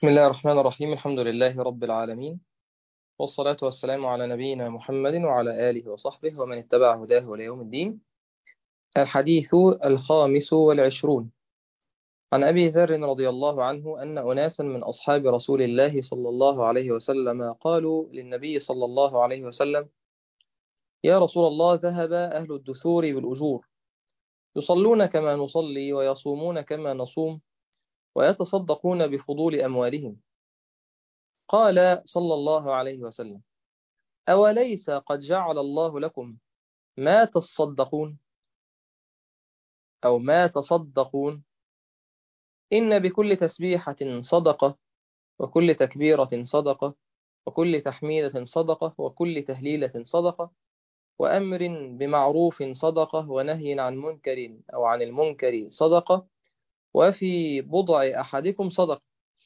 بسم الله الرحمن الرحيم الحمد لله رب العالمين والصلاة والسلام على نبينا محمد وعلى آله وصحبه ومن اتبع هداه إلى يوم الدين الحديث الخامس والعشرون عن أبي ذر رضي الله عنه أن أناسا من أصحاب رسول الله صلى الله عليه وسلم قالوا للنبي صلى الله عليه وسلم يا رسول الله ذهب أهل الدثور بالأجور يصلون كما نصلي ويصومون كما نصوم ويتصدقون بفضول أموالهم قال صلى الله عليه وسلم أوليس قد جعل الله لكم ما تصدقون أو ما تصدقون إن بكل تسبيحة صدقة وكل تكبيرة صدقة وكل تحميدة صدقة وكل تهليلة صدقة وأمر بمعروف صدقة ونهي عن منكر أو عن المنكر صدقة وفي بضع أحدكم صدقة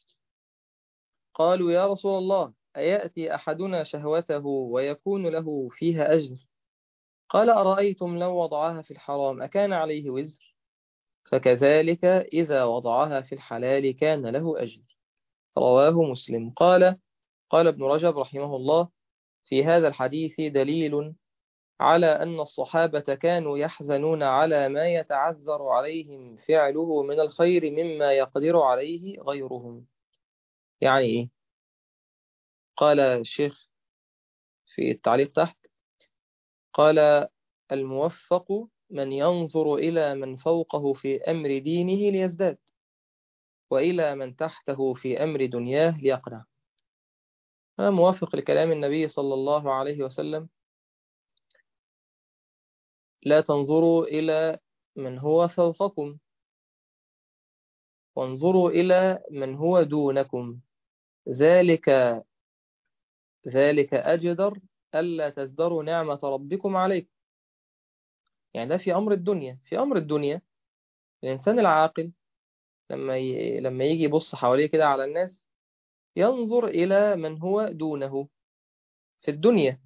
قالوا يا رسول الله أيأتي أحدنا شهوته ويكون له فيها أجر قال أرأيتم لو وضعها في الحرام أكان عليه وزر فكذلك إذا وضعها في الحلال كان له أجر رواه مسلم قال قال ابن رجب رحمه الله في هذا الحديث دليل على أن الصحابة كانوا يحزنون على ما يتعذر عليهم فعله من الخير مما يقدر عليه غيرهم يعني إيه؟ قال الشيخ في التعليق تحت قال الموفق من ينظر إلى من فوقه في أمر دينه ليزداد وإلى من تحته في أمر دنياه ليقنع هذا موافق لكلام النبي صلى الله عليه وسلم لا تنظروا إلى من هو فوقكم وانظروا إلى من هو دونكم ذلك ذلك أجدر ألا تزدروا نعمة ربكم عليكم يعني ده في أمر الدنيا في أمر الدنيا الإنسان العاقل لما ي... لما يجي يبص حواليه كده على الناس ينظر إلى من هو دونه في الدنيا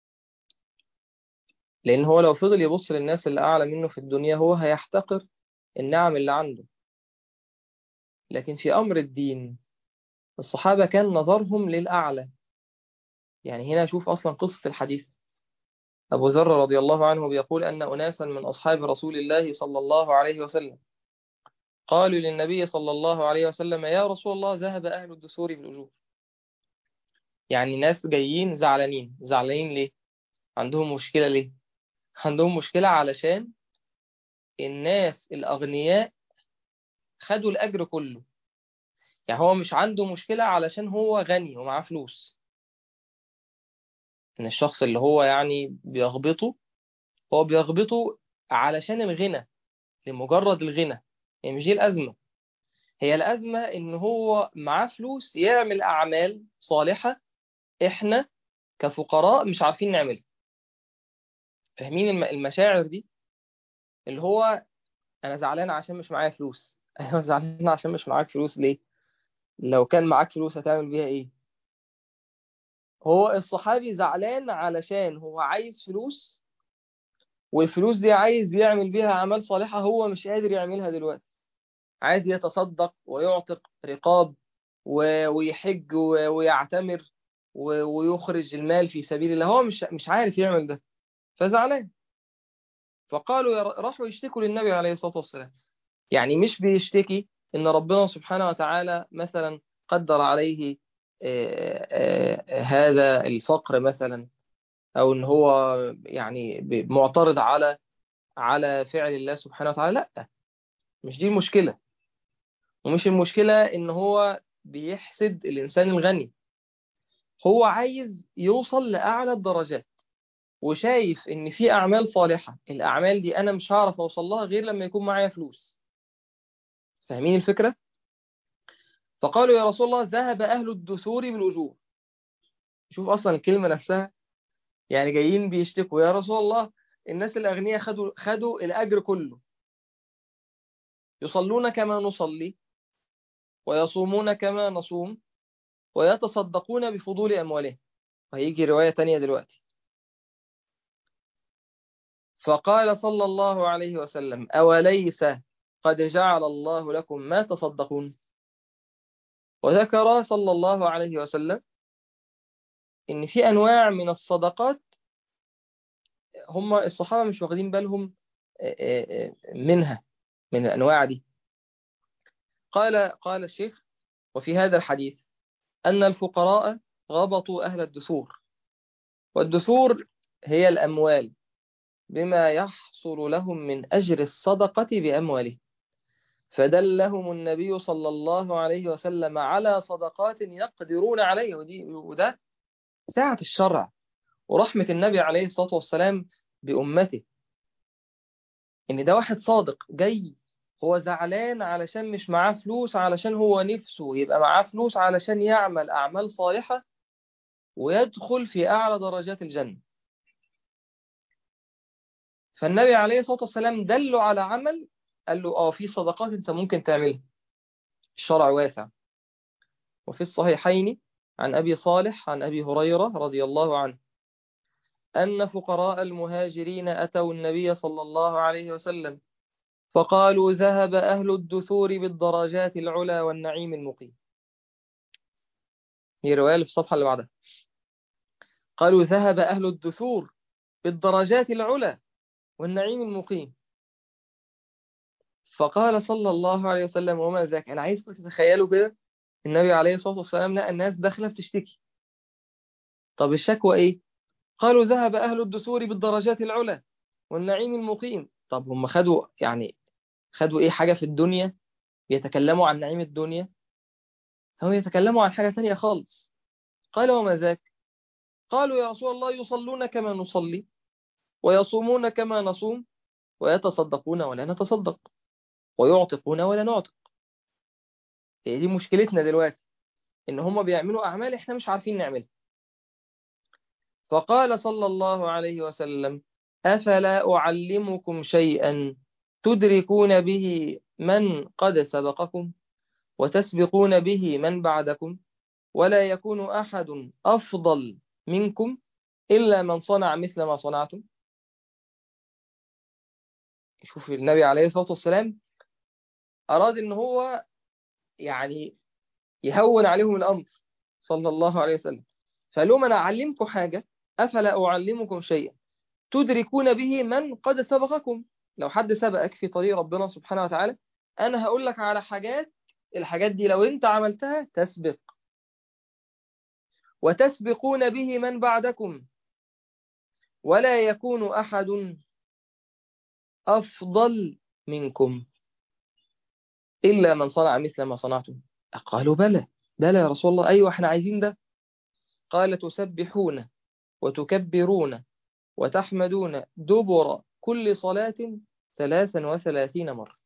لأن هو لو فضل يبص للناس اللي أعلى منه في الدنيا هو هيحتقر النعم اللي عنده لكن في أمر الدين الصحابة كان نظرهم للأعلى يعني هنا شوف أصلا قصة الحديث أبو ذر رضي الله عنه بيقول أن أناسا من أصحاب رسول الله صلى الله عليه وسلم قالوا للنبي صلى الله عليه وسلم يا رسول الله ذهب أهل الدثور بالأجور يعني ناس جايين زعلانين زعلانين ليه عندهم مشكلة ليه عندهم مشكلة علشان الناس الأغنياء خدوا الأجر كله يعني هو مش عنده مشكلة علشان هو غني ومعاه فلوس إن الشخص اللي هو يعني بيغبطه هو بيغبطه علشان الغنى لمجرد الغنى يعني مش دي الأزمة هي الأزمة إن هو معاه فلوس يعمل أعمال صالحة إحنا كفقراء مش عارفين نعملها فاهمين المشاعر دي اللي هو أنا زعلان عشان مش معايا فلوس أيوة زعلان عشان مش معاك فلوس ليه لو كان معاك فلوس هتعمل بيها إيه هو الصحابي زعلان علشان هو عايز فلوس والفلوس دي عايز يعمل بيها أعمال صالحة هو مش قادر يعملها دلوقتي عايز يتصدق ويعتق رقاب ويحج ويعتمر ويخرج المال في سبيل الله هو مش مش عارف يعمل ده فزعلان فقالوا راحوا يشتكوا للنبي عليه الصلاة والسلام يعني مش بيشتكي ان ربنا سبحانه وتعالى مثلا قدر عليه هذا الفقر مثلا او ان هو يعني معترض على على فعل الله سبحانه وتعالى لا مش دي المشكلة ومش المشكلة ان هو بيحسد الانسان الغني هو عايز يوصل لأعلى الدرجات وشايف ان في اعمال صالحة الاعمال دي انا مش هعرف اوصل لها غير لما يكون معايا فلوس فاهمين الفكرة فقالوا يا رسول الله ذهب اهل الدثور بالاجور شوف اصلا الكلمة نفسها يعني جايين بيشتكوا يا رسول الله الناس الاغنياء خدوا خدوا الاجر كله يصلون كما نصلي ويصومون كما نصوم ويتصدقون بفضول اموالهم وهيجي رواية تانية دلوقتي فقال صلى الله عليه وسلم أوليس قد جعل الله لكم ما تصدقون وذكر صلى الله عليه وسلم إن في أنواع من الصدقات هم الصحابة مش واخدين بالهم منها من الأنواع دي قال قال الشيخ وفي هذا الحديث أن الفقراء غبطوا أهل الدثور والدثور هي الأموال بما يحصل لهم من أجر الصدقة بأموالهم فدلهم النبي صلى الله عليه وسلم على صدقات يقدرون عليه ودي وده ساعة الشرع ورحمة النبي عليه الصلاة والسلام بأمته إن ده واحد صادق جاي هو زعلان علشان مش معاه فلوس علشان هو نفسه يبقى معاه فلوس علشان يعمل أعمال صالحة ويدخل في أعلى درجات الجنة فالنبي عليه الصلاة والسلام دله على عمل قال له اه في صدقات انت ممكن تعملها الشرع واسع وفي الصحيحين عن أبي صالح عن أبي هريرة رضي الله عنه أن فقراء المهاجرين أتوا النبي صلى الله عليه وسلم فقالوا ذهب أهل الدثور بالدرجات العلى والنعيم المقيم هي رواية في الصفحة اللي بعدها قالوا ذهب أهل الدثور بالدرجات العلى والنعيم المقيم فقال صلى الله عليه وسلم وما ذاك أنا عايزكم تتخيلوا كده النبي عليه الصلاة والسلام لقى الناس داخلة بتشتكي طب الشكوى إيه؟ قالوا ذهب أهل الدثور بالدرجات العلى والنعيم المقيم طب هم خدوا يعني خدوا إيه حاجة في الدنيا يتكلموا عن نعيم الدنيا هم يتكلموا عن حاجة ثانية خالص قال وما ذاك قالوا يا رسول الله يصلون كما نصلي ويصومون كما نصوم ويتصدقون ولا نتصدق ويعتقون ولا نعتق هي دي مشكلتنا دلوقتي ان هم بيعملوا اعمال احنا مش عارفين نعملها فقال صلى الله عليه وسلم افلا اعلمكم شيئا تدركون به من قد سبقكم وتسبقون به من بعدكم ولا يكون احد افضل منكم الا من صنع مثل ما صنعتم شوف النبي عليه الصلاه والسلام أراد إن هو يعني يهون عليهم الأمر صلى الله عليه وسلم فقال لهم أنا أعلمكم حاجة أفلا أعلمكم شيئا تدركون به من قد سبقكم لو حد سبقك في طريق ربنا سبحانه وتعالى أنا هقول لك على حاجات الحاجات دي لو أنت عملتها تسبق وتسبقون به من بعدكم ولا يكون أحد أفضل منكم إلا من صنع مثل ما صنعتم قالوا بلى بلى يا رسول الله أيوة احنا عايزين ده قال تسبحون وتكبرون وتحمدون دبر كل صلاة ثلاثا وثلاثين مرة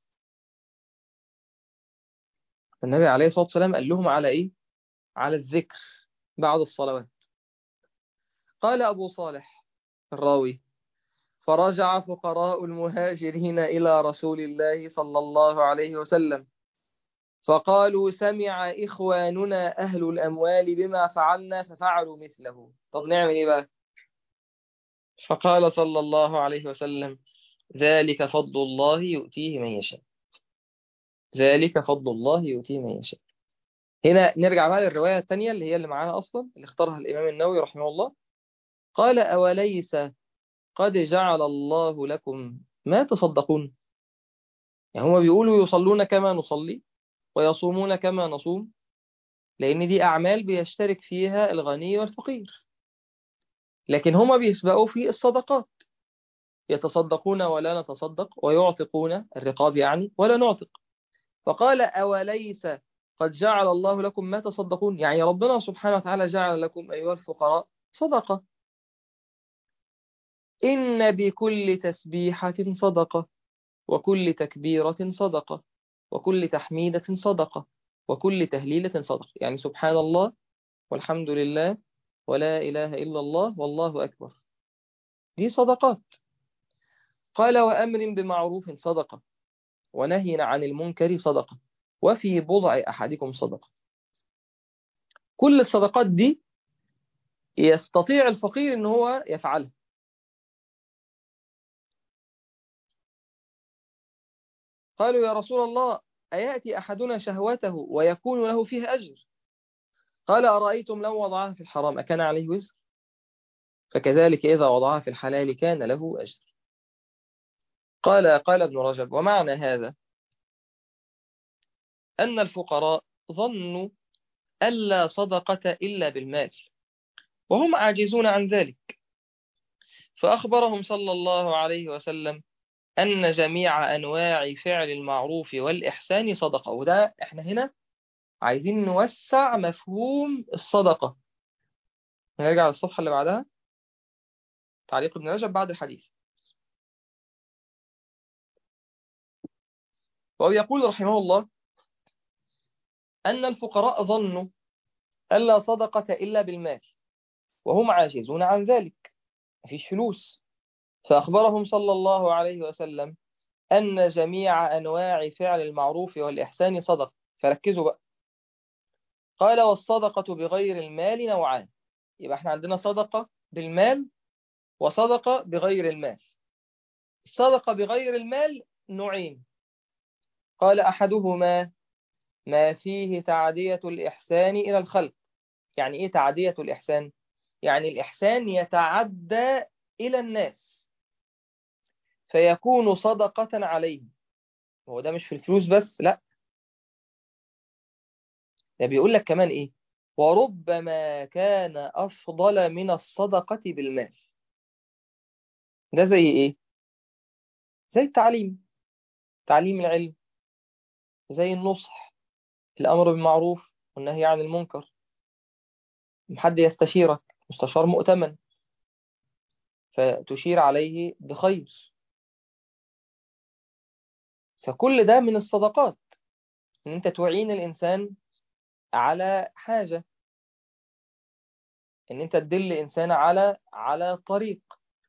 النبي عليه الصلاة والسلام قال لهم على إيه؟ على الذكر بعد الصلوات قال أبو صالح الراوي فرجع فقراء المهاجرين إلى رسول الله صلى الله عليه وسلم فقالوا سمع إخواننا أهل الأموال بما فعلنا ففعلوا مثله طب نعمل إيه بقى فقال صلى الله عليه وسلم ذلك فضل الله يؤتيه من يشاء ذلك فضل الله يؤتيه من يشاء هنا نرجع بقى للرواية الثانية اللي هي اللي معانا أصلا اللي اختارها الإمام النووي رحمه الله قال أوليس قد جعل الله لكم ما تصدقون يعني هما بيقولوا يصلون كما نصلي ويصومون كما نصوم لأن دي أعمال بيشترك فيها الغني والفقير لكن هما بيسبقوا في الصدقات يتصدقون ولا نتصدق ويعتقون الرقاب يعني ولا نعتق فقال أوليس قد جعل الله لكم ما تصدقون يعني ربنا سبحانه وتعالى جعل لكم أيها الفقراء صدقة إن بكل تسبيحة صدقة وكل تكبيرة صدقة وكل تحميدة صدقة وكل تهليلة صدقة يعني سبحان الله والحمد لله ولا إله إلا الله والله أكبر دي صدقات قال وأمر بمعروف صدقة ونهي عن المنكر صدقة وفي بضع أحدكم صدقة كل الصدقات دي يستطيع الفقير ان هو يفعلها قالوا يا رسول الله أيأتي أحدنا شهوته ويكون له فيها أجر قال أرأيتم لو وضعها في الحرام أكان عليه وزر فكذلك إذا وضعها في الحلال كان له أجر قال قال ابن رجب ومعنى هذا أن الفقراء ظنوا ألا صدقة إلا بالمال وهم عاجزون عن ذلك فأخبرهم صلى الله عليه وسلم أن جميع أنواع فعل المعروف والإحسان صدقة وده إحنا هنا عايزين نوسع مفهوم الصدقة نرجع للصفحة اللي بعدها تعليق ابن رجب بعد الحديث وهو يقول رحمه الله أن الفقراء ظنوا ألا صدقة إلا بالمال وهم عاجزون عن ذلك مفيش فلوس فأخبرهم صلى الله عليه وسلم أن جميع أنواع فعل المعروف والإحسان صدقة فركزوا بقى قال والصدقة بغير المال نوعان يبقى احنا عندنا صدقة بالمال وصدقة بغير المال الصدقة بغير المال نوعين قال أحدهما ما فيه تعدية الإحسان إلى الخلق يعني إيه تعدية الإحسان؟ يعني الإحسان يتعدى إلى الناس فيكون صدقة عليهم هو ده مش في الفلوس بس لا ده بيقول لك كمان إيه وربما كان أفضل من الصدقة بالمال ده زي إيه زي التعليم تعليم العلم زي النصح الأمر بالمعروف والنهي عن المنكر حد يستشيرك مستشار مؤتمن فتشير عليه بخير فكل ده من الصدقات ان انت تعين الانسان على حاجة ان انت تدل انسان على على طريق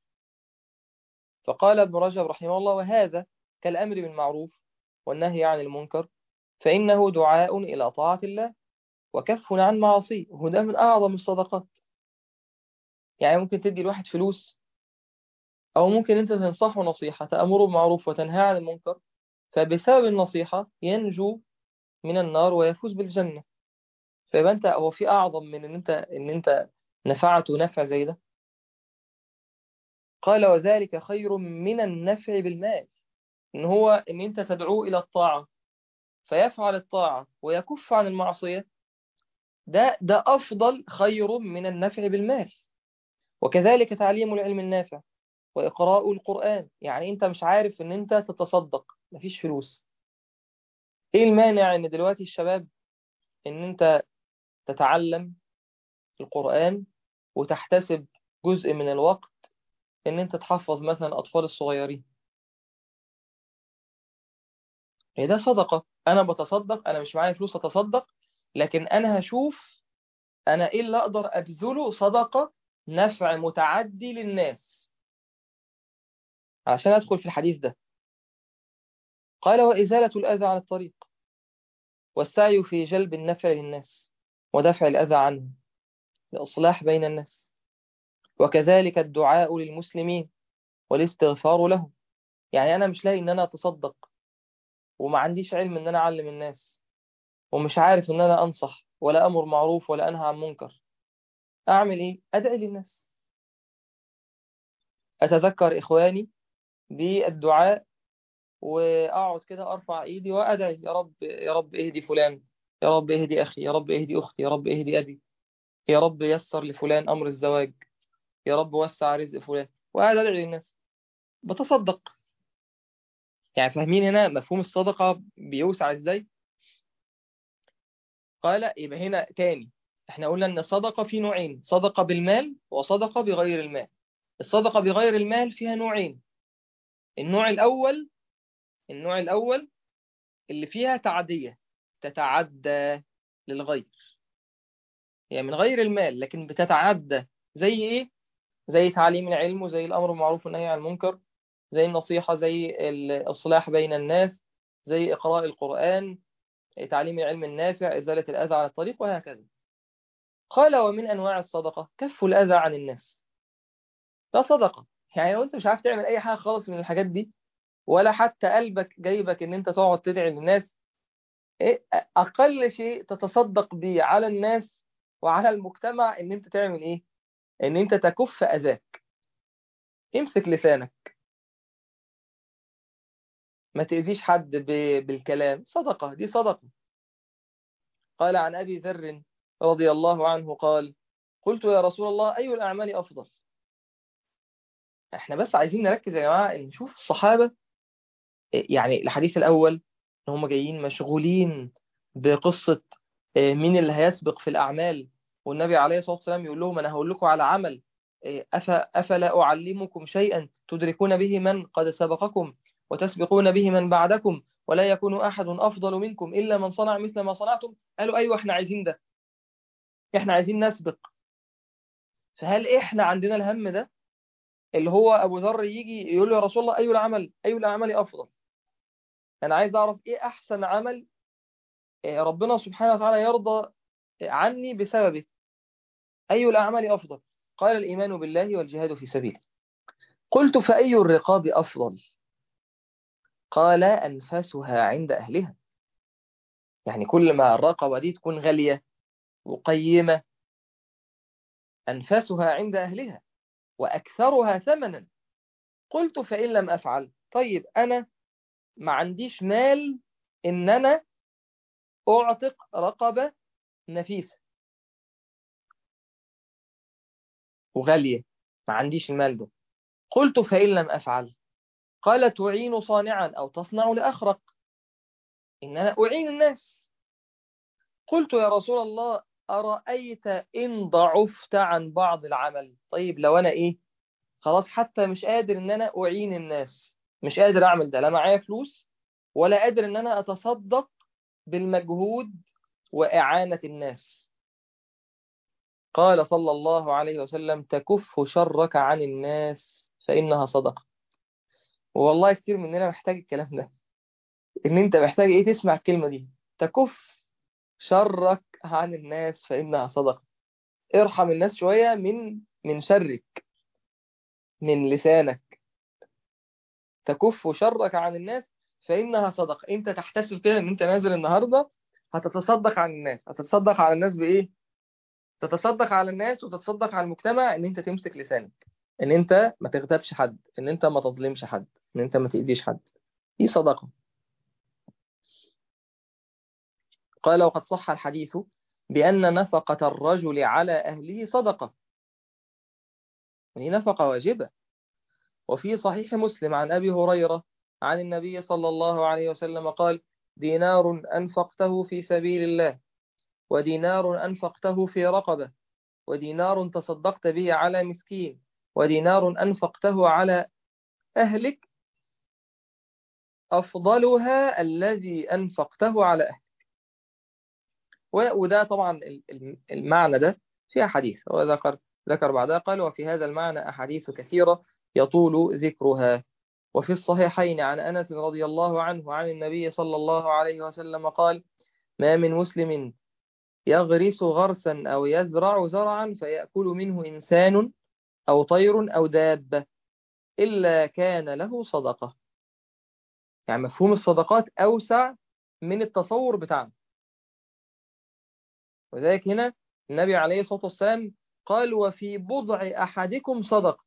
فقال ابن رجب رحمه الله وهذا كالامر بالمعروف والنهي عن المنكر فانه دعاء الى طاعة الله وكف عن معاصيه وده من اعظم الصدقات يعني ممكن تدي الواحد فلوس أو ممكن أنت تنصحه نصيحة تأمره بالمعروف وتنهى عن المنكر فبسبب النصيحة ينجو من النار ويفوز بالجنة فيبقى أنت هو في أعظم من إن أنت إن أنت نفعته نفع زي ده قال وذلك خير من النفع بالمال إن هو إن أنت تدعوه إلى الطاعة فيفعل الطاعة ويكف عن المعصية ده ده أفضل خير من النفع بالمال وكذلك تعليم العلم النافع وإقراء القرآن يعني أنت مش عارف أن أنت تتصدق مفيش فلوس إيه المانع أن دلوقتي الشباب أن أنت تتعلم القرآن وتحتسب جزء من الوقت أن أنت تحفظ مثلا الأطفال الصغيرين إيه ده صدقة أنا بتصدق أنا مش معايا فلوس أتصدق لكن أنا هشوف أنا إيه اللي أقدر أبذله صدقة نفع متعدي للناس عشان أدخل في الحديث ده قال وإزالة الأذى عن الطريق والسعي في جلب النفع للناس ودفع الأذى عنهم لإصلاح بين الناس وكذلك الدعاء للمسلمين والاستغفار لهم يعني أنا مش لاقي إن أنا أتصدق وما عنديش علم إن أنا أعلم الناس ومش عارف إن أنا أنصح ولا أمر معروف ولا أنهى عن منكر أعمل إيه؟ أدعي للناس أتذكر إخواني بالدعاء وأقعد كده أرفع إيدي وأدعي يا رب يا رب اهدي فلان يا رب اهدي أخي يا رب اهدي أختي يا رب اهدي أبي يا رب يسر لفلان أمر الزواج يا رب وسع رزق فلان وقاعد أدعي للناس بتصدق يعني فاهمين هنا مفهوم الصدقة بيوسع إزاي قال يبقى هنا تاني احنا قلنا ان الصدقة في نوعين صدقة بالمال وصدقة بغير المال الصدقة بغير المال فيها نوعين النوع الأول النوع الأول اللي فيها تعدية تتعدى للغير يعني من غير المال لكن بتتعدى زي ايه زي تعليم العلم وزي الأمر بالمعروف والنهي عن المنكر زي النصيحة زي الإصلاح بين الناس زي إقراء القرآن تعليم العلم النافع إزالة الأذى عن الطريق وهكذا قال ومن أنواع الصدقة كف الأذى عن الناس ده صدقة يعني لو أنت مش عارف تعمل أي حاجة خالص من الحاجات دي ولا حتى قلبك جايبك إن أنت تقعد تدعي للناس إيه أقل شيء تتصدق بيه على الناس وعلى المجتمع ان انت تعمل ايه ان انت تكف اذاك امسك لسانك ما تأذيش حد ب... بالكلام صدقة دي صدقة قال عن أبي ذر رضي الله عنه قال قلت يا رسول الله أي الأعمال أفضل احنا بس عايزين نركز يا جماعة ان نشوف الصحابة يعني الحديث الأول ان هم جايين مشغولين بقصة مين اللي هيسبق في الأعمال والنبي عليه الصلاة والسلام يقول لهم أنا هقول لكم على عمل أفلا أعلمكم شيئا تدركون به من قد سبقكم وتسبقون به من بعدكم ولا يكون أحد أفضل منكم إلا من صنع مثل ما صنعتم قالوا أيوة إحنا عايزين ده إحنا عايزين نسبق فهل إحنا عندنا الهم ده اللي هو أبو ذر يجي يقول له يا رسول الله أي العمل أي الأعمال أفضل أنا عايز أعرف إيه أحسن عمل ربنا سبحانه وتعالى يرضى عني بسببه أي الأعمال أفضل قال الإيمان بالله والجهاد في سبيله قلت فأي الرقاب أفضل قال أنفسها عند أهلها يعني كل ما الرقبة دي تكون غالية وقيمة أنفسها عند أهلها وأكثرها ثمنا قلت فإن لم أفعل طيب أنا ما عنديش مال إن أنا أعتق رقبة نفيسة وغالية ما عنديش المال ده قلت فإن لم أفعل قال تعين صانعا أو تصنع لأخرق إن أنا أعين الناس قلت يا رسول الله أرأيت إن ضعفت عن بعض العمل طيب لو أنا إيه خلاص حتى مش قادر إن أنا أعين الناس مش قادر أعمل ده لا معايا فلوس ولا قادر إن أنا أتصدق بالمجهود وإعانة الناس قال صلى الله عليه وسلم تكف شرك عن الناس فإنها صدقة والله كتير مننا محتاج الكلام ده إن أنت محتاج إيه تسمع الكلمة دي تكف شرك عن الناس فإنها صدقة ارحم الناس شوية من من شرك من لسانك تكف شرك عن الناس فإنها صدقة أنت تحتسب كده إن أنت نازل النهاردة هتتصدق عن الناس هتتصدق على الناس بإيه تتصدق على الناس وتتصدق على المجتمع ان انت تمسك لسانك ان انت ما تغتابش حد ان انت ما تظلمش حد ان انت ما تأذيش حد دي صدقة قال وقد صح الحديث بأن نفقة الرجل على أهله صدقة يعني نفقة واجبة وفي صحيح مسلم عن أبي هريرة عن النبي صلى الله عليه وسلم قال دينار أنفقته في سبيل الله ودينار أنفقته في رقبة ودينار تصدقت به على مسكين ودينار أنفقته على أهلك أفضلها الذي أنفقته على أهلك وده طبعا المعنى ده في أحاديث وذكر ذكر بعدها قال وفي هذا المعنى أحاديث كثيرة يطول ذكرها وفي الصحيحين عن أنس رضي الله عنه عن النبي صلى الله عليه وسلم قال ما من مسلم يغرس غرسا أو يزرع زرعا فيأكل منه إنسان أو طير أو دابة إلا كان له صدقة يعني مفهوم الصدقات أوسع من التصور بتاعنا وذلك هنا النبي عليه الصلاة والسلام قال وفي بضع أحدكم صدقة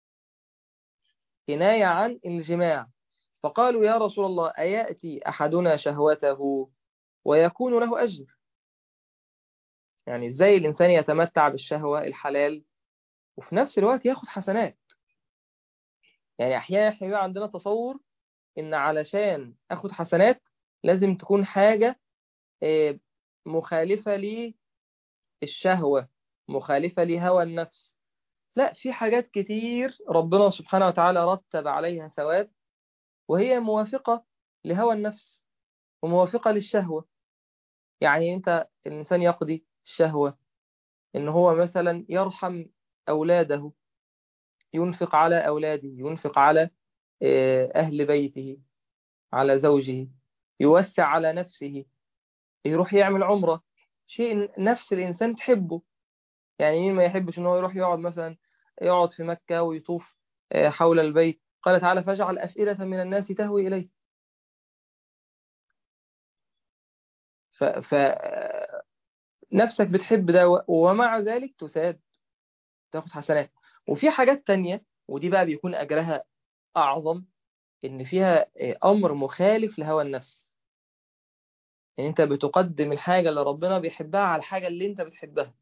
كناية عن الجماع فقالوا يا رسول الله أيأتي أحدنا شهوته ويكون له أجر يعني ازاي الإنسان يتمتع بالشهوة الحلال وفي نفس الوقت ياخد حسنات يعني أحيانا احنا بيبقى عندنا تصور إن علشان أخد حسنات لازم تكون حاجة مخالفة للشهوة مخالفة لهوى النفس لا في حاجات كتير ربنا سبحانه وتعالى رتب عليها ثواب وهي موافقة لهوى النفس وموافقة للشهوة يعني أنت الإنسان يقضي الشهوة إن هو مثلا يرحم أولاده ينفق على أولاده ينفق على أهل بيته على زوجه يوسع على نفسه يروح يعمل عمرة شيء نفس الإنسان تحبه يعني مين ما يحبش إن هو يروح يقعد مثلا يقعد في مكة ويطوف حول البيت قال تعالى فاجعل أفئدة من الناس تهوي إليه ف... ف... نفسك بتحب ده ومع ذلك تثاب تاخد حسنات وفي حاجات تانية ودي بقى بيكون أجرها أعظم إن فيها أمر مخالف لهوى النفس إن أنت بتقدم الحاجة اللي ربنا بيحبها على الحاجة اللي أنت بتحبها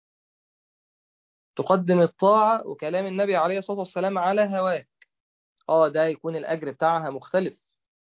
تقدم الطاعة وكلام النبي عليه الصلاة والسلام على هواك اه ده يكون الأجر بتاعها مختلف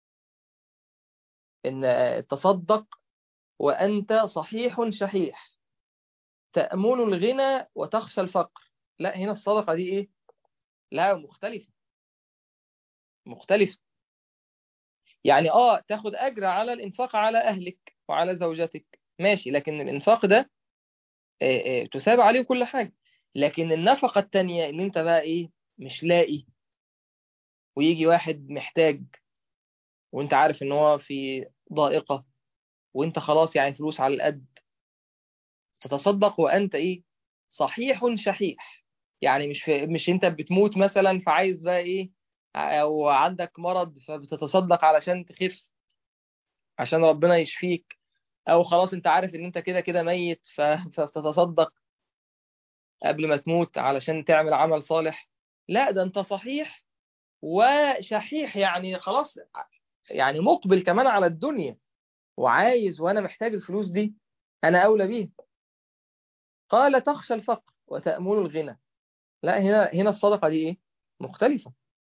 إن تصدق وأنت صحيح شحيح تأمل الغنى وتخشى الفقر لا هنا الصدقة دي إيه لا مختلفة مختلفة يعني اه تاخد أجر على الإنفاق على أهلك وعلى زوجتك ماشي لكن الإنفاق ده آه آه تثاب عليه كل حاجة لكن النفقة التانية اللي انت بقى ايه مش لاقي ويجي واحد محتاج وانت عارف ان هو في ضائقة وانت خلاص يعني فلوس على القد تتصدق وانت ايه صحيح شحيح يعني مش في مش انت بتموت مثلا فعايز بقى ايه او عندك مرض فبتتصدق علشان تخف عشان ربنا يشفيك او خلاص انت عارف ان انت كده كده ميت فبتتصدق قبل ما تموت علشان تعمل عمل صالح لا ده انت صحيح وشحيح يعني خلاص يعني مقبل كمان على الدنيا وعايز وانا محتاج الفلوس دي انا اولى بيها قال تخشى الفقر وتأمل الغنى لا هنا هنا الصدقة دي ايه مختلفة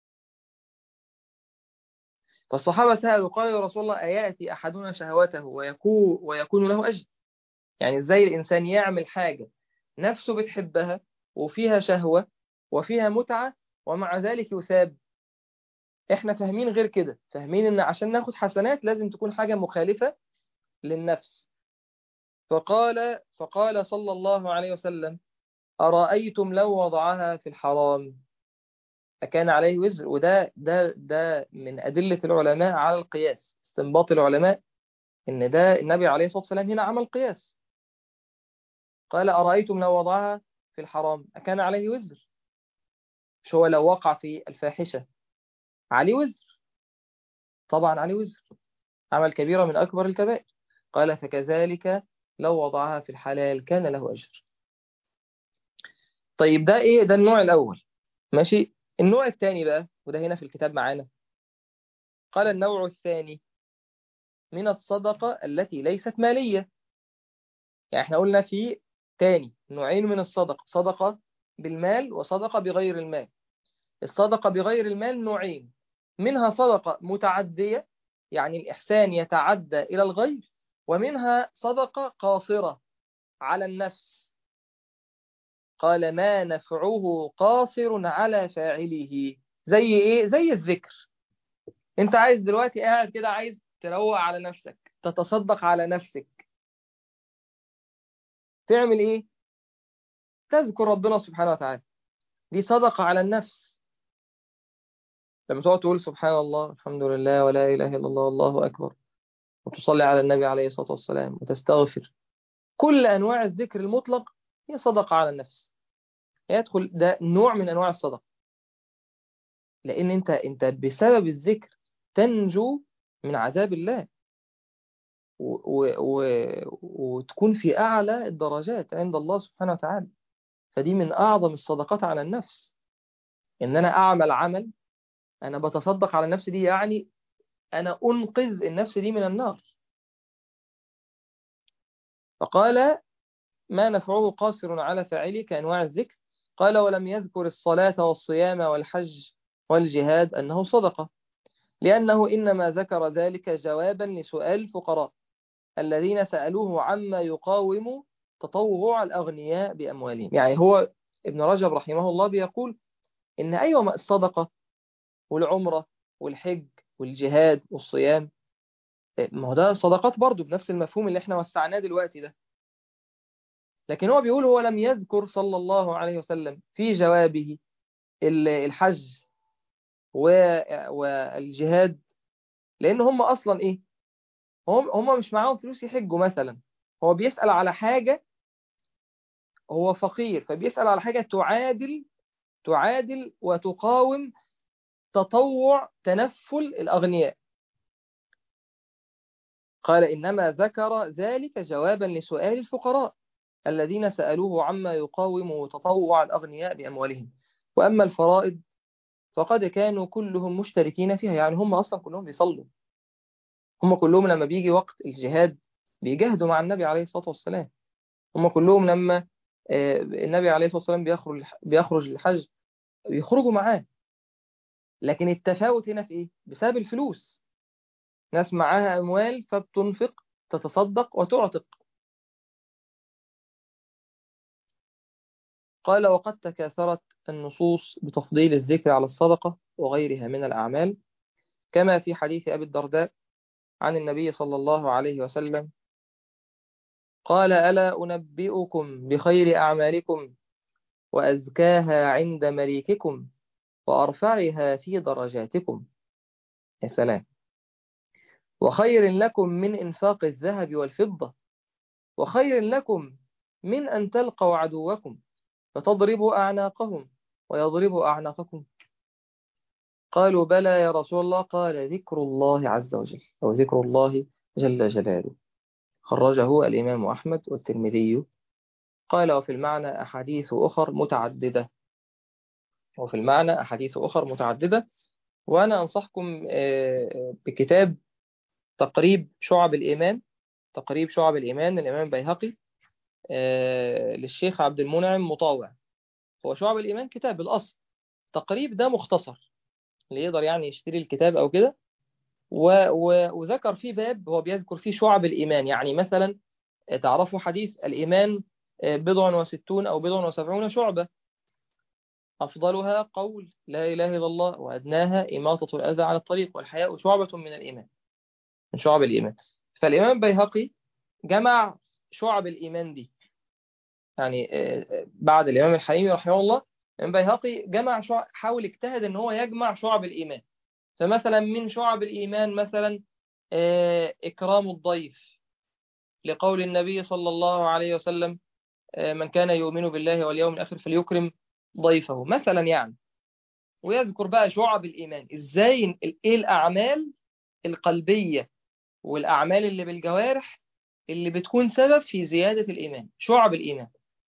فالصحابة سألوا قالوا يا رسول الله أيأتي أحدنا شهوته ويكون, ويكون له أجر يعني ازاي الإنسان يعمل حاجة نفسه بتحبها وفيها شهوة وفيها متعة ومع ذلك يثاب احنا فاهمين غير كده فاهمين ان عشان ناخد حسنات لازم تكون حاجة مخالفة للنفس فقال فقال صلى الله عليه وسلم أرأيتم لو وضعها في الحرام أكان عليه وزر وده ده ده من أدلة العلماء على القياس استنباط العلماء إن ده النبي عليه الصلاة والسلام هنا عمل قياس قال أرأيتم لو وضعها في الحرام أكان عليه وزر مش هو لو وقع في الفاحشة عليه وزر طبعا عليه وزر عمل كبيرة من أكبر الكبائر قال فكذلك لو وضعها في الحلال كان له أجر طيب ده إيه ده النوع الأول ماشي النوع الثاني بقى وده هنا في الكتاب معانا قال النوع الثاني من الصدقة التي ليست مالية يعني احنا قلنا في تاني نوعين من الصدقة صدقة بالمال وصدقة بغير المال الصدقة بغير المال نوعين منها صدقة متعدية يعني الإحسان يتعدى إلى الغير ومنها صدقة قاصرة على النفس قال ما نفعه قاصر على فاعله زي إيه؟ زي الذكر أنت عايز دلوقتي قاعد كده عايز تروق على نفسك تتصدق على نفسك تعمل إيه؟ تذكر ربنا سبحانه وتعالى دي صدقة على النفس لما تقعد تقول سبحان الله الحمد لله ولا إله إلا الله الله أكبر وتصلي على النبي عليه الصلاة والسلام وتستغفر كل أنواع الذكر المطلق هي صدقة على النفس يدخل ده نوع من أنواع الصدقة لأن أنت أنت بسبب الذكر تنجو من عذاب الله و و و وتكون في أعلى الدرجات عند الله سبحانه وتعالى فدي من أعظم الصدقات على النفس إن أنا أعمل عمل أنا بتصدق على نفسي دي يعني أنا أنقذ النفس دي من النار فقال ما نفعه قاصر على فاعله كأنواع الذكر قال ولم يذكر الصلاة والصيام والحج والجهاد أنه صدقة لأنه إنما ذكر ذلك جوابا لسؤال الفقراء الذين سألوه عما يقاوم تطوع الأغنياء بأموالهم يعني هو ابن رجب رحمه الله بيقول إن أيوة الصدقة والعمرة والحج والجهاد والصيام ما هو ده صدقات برضو بنفس المفهوم اللي احنا وسعناه دلوقتي ده لكن هو بيقول هو لم يذكر صلى الله عليه وسلم في جوابه الحج والجهاد لأن هم أصلا إيه هم, هم مش معاهم فلوس يحجوا مثلا هو بيسأل على حاجة هو فقير فبيسأل على حاجة تعادل تعادل وتقاوم تطوع تنفل الأغنياء قال إنما ذكر ذلك جوابا لسؤال الفقراء الذين سألوه عما يقاوم تطوع الأغنياء بأموالهم وأما الفرائض فقد كانوا كلهم مشتركين فيها يعني هم أصلا كلهم بيصلوا هم كلهم لما بيجي وقت الجهاد بيجاهدوا مع النبي عليه الصلاة والسلام هم كلهم لما النبي عليه الصلاة والسلام بيخرج بيخرج للحج بيخرجوا معاه لكن التفاوت هنا في ايه بسبب الفلوس ناس معاها اموال فبتنفق تتصدق وتعتق قال وقد تكاثرت النصوص بتفضيل الذكر على الصدقة وغيرها من الأعمال كما في حديث أبي الدرداء عن النبي صلى الله عليه وسلم قال ألا أنبئكم بخير أعمالكم وأزكاها عند مليككم وأرفعها في درجاتكم يا سلام وخير لكم من إنفاق الذهب والفضة وخير لكم من أن تلقوا عدوكم فتضربوا أعناقهم ويضربوا أعناقكم قالوا بلى يا رسول الله قال ذكر الله عز وجل أو ذكر الله جل جلاله خرجه الإمام أحمد والترمذي قال وفي المعنى أحاديث أخر متعددة وفي المعنى أحاديث أخر متعددة وأنا أنصحكم بكتاب تقريب شعب الإيمان تقريب شعب الإيمان الإمام بيهقي للشيخ عبد المنعم مطاوع هو شعب الإيمان كتاب الأصل تقريب ده مختصر اللي يقدر يعني يشتري الكتاب أو كده و... و... وذكر فيه باب هو بيذكر فيه شعب الإيمان يعني مثلا تعرفوا حديث الإيمان بضع وستون أو بضع وسبعون شعبة أفضلها قول لا إله إلا الله وأدناها إماطة الأذى عن الطريق والحياء شعبة من الإيمان من شعب الإيمان فالإمام البيهقي جمع شعب الإيمان دي يعني بعد الإمام الحليمي رحمه الله الإمام البيهقي جمع شعب حاول اجتهد إن هو يجمع شعب الإيمان فمثلا من شعب الإيمان مثلا إكرام الضيف لقول النبي صلى الله عليه وسلم من كان يؤمن بالله واليوم الآخر فليكرم ضيفه مثلا يعني ويذكر بقى شعب الإيمان إزاي إيه الأعمال القلبية والأعمال اللي بالجوارح اللي بتكون سبب في زيادة الإيمان شعب الإيمان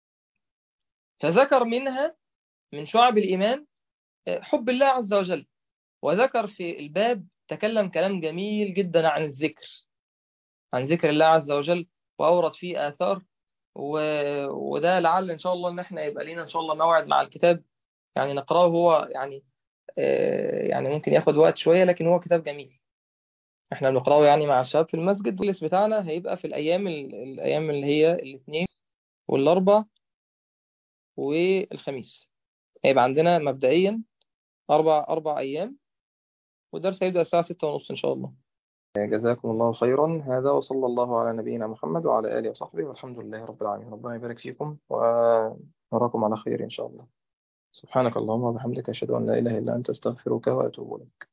فذكر منها من شعب الإيمان حب الله عز وجل وذكر في الباب تكلم كلام جميل جدا عن الذكر عن ذكر الله عز وجل وأورد فيه آثار و... وده لعل إن شاء الله إن إحنا يبقى لينا إن شاء الله موعد مع الكتاب يعني نقرأه هو يعني آه يعني ممكن ياخد وقت شوية لكن هو كتاب جميل إحنا بنقرأه يعني مع الشباب في المسجد والجلس بتاعنا هيبقى في الأيام ال... الأيام اللي هي الاثنين والأربع والخميس هيبقى عندنا مبدئيا أربع أربع أيام والدرس هيبدأ الساعة ستة ونص إن شاء الله جزاكم الله خيرا هذا وصلى الله على نبينا محمد وعلى آله وصحبه والحمد لله رب العالمين ربنا يبارك فيكم ونراكم على خير إن شاء الله سبحانك اللهم وبحمدك أشهد أن لا إله إلا أنت أستغفرك وأتوب إليك